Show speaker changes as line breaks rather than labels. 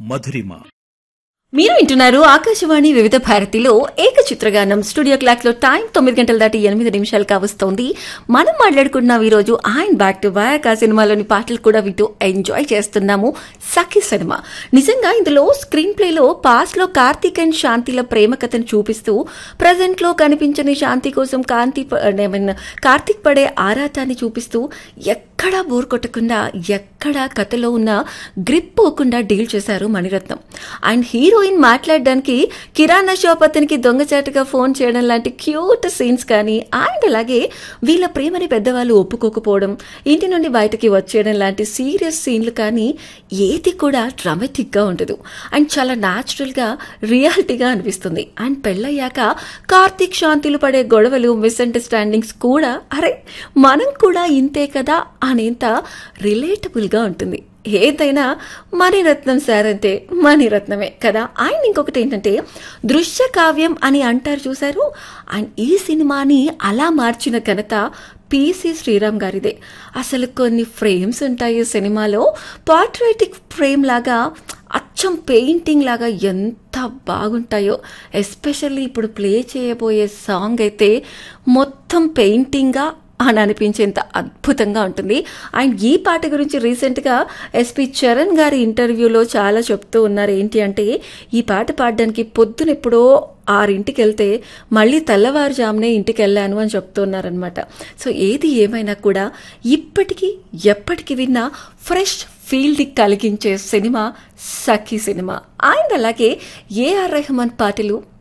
మధురిమ
మీరు వింటున్నారు ఆకాశవాణి వివిధ భారతిలో ఏక చిత్రగానం స్టూడియో క్లాక్ లో టైం తొమ్మిది గంటల దాటి ఎనిమిది నిమిషాలు కావస్తోంది మనం మాట్లాడుకుంటున్నాం ఈ రోజు ఆయన బ్యాక్ టు బ్యాక్ ఆ సినిమాలోని పాటలు కూడా వింటూ ఎంజాయ్ చేస్తున్నాము సఖి సినిమా నిజంగా ఇందులో స్క్రీన్ ప్లేలో పాస్ట్ లో కార్తీక్ అండ్ శాంతిల ప్రేమ కథను చూపిస్తూ ప్రజెంట్ లో కనిపించని శాంతి కోసం కాంతి ప- I mean, కార్తీక్ పడే ఆరాటాన్ని చూపిస్తూ ఎక్కడా బోర్ కొట్టకుండా ఎక్కడా కథలో ఉన్న గ్రిప్ పోకుండా డీల్ చేశారు మణిరత్నం అండ్ హీరోయిన్ మాట్లాడడానికి కిరాణా షాప్ అతనికి దొంగచాటుగా ఫోన్ చేయడం లాంటి క్యూట్ సీన్స్ కానీ అండ్ అలాగే వీళ్ళ ప్రేమని పెద్దవాళ్ళు ఒప్పుకోకపోవడం ఇంటి నుండి బయటకి వచ్చేయడం లాంటి సీరియస్ సీన్లు కానీ ఏది కూడా డ్రామాటిక్గా ఉండదు అండ్ చాలా న్యాచురల్గా రియాలిటీగా అనిపిస్తుంది అండ్ పెళ్ళయ్యాక కార్తీక్ శాంతిలు పడే గొడవలు మిస్అండర్స్టాండింగ్స్ కూడా అరే మనం కూడా ఇంతే కదా అనేంత రిలేటబుల్గా ఉంటుంది ఏదైనా మణిరత్నం సార్ అంటే మణిరత్నమే కదా ఆయన ఇంకొకటి ఏంటంటే దృశ్య కావ్యం అని అంటారు చూశారు అండ్ ఈ సినిమాని అలా మార్చిన ఘనత పిసి శ్రీరామ్ గారిదే అసలు కొన్ని ఫ్రేమ్స్ ఉంటాయి ఈ సినిమాలో పార్ట్రేటిక్ ఫ్రేమ్ లాగా అచ్చం పెయింటింగ్ లాగా ఎంత బాగుంటాయో ఎస్పెషల్లీ ఇప్పుడు ప్లే చేయబోయే సాంగ్ అయితే మొత్తం పెయింటింగ్గా అని అనిపించేంత అద్భుతంగా ఉంటుంది అండ్ ఈ పాట గురించి రీసెంట్గా ఎస్పి చరణ్ గారి ఇంటర్వ్యూలో చాలా చెప్తూ ఉన్నారు ఏంటి అంటే ఈ పాట పాడడానికి పొద్దునెప్పుడో ఆరింటికి వెళ్తే మళ్ళీ తెల్లవారుజామునే ఇంటికి వెళ్ళాను అని చెప్తున్నారనమాట సో ఏది ఏమైనా కూడా ఇప్పటికీ ఎప్పటికి విన్నా ఫ్రెష్ ఫీల్డ్ కలిగించే సినిమా సఖీ సినిమా అండ్ అలాగే ఏఆర్ రెహమాన్ పాటలు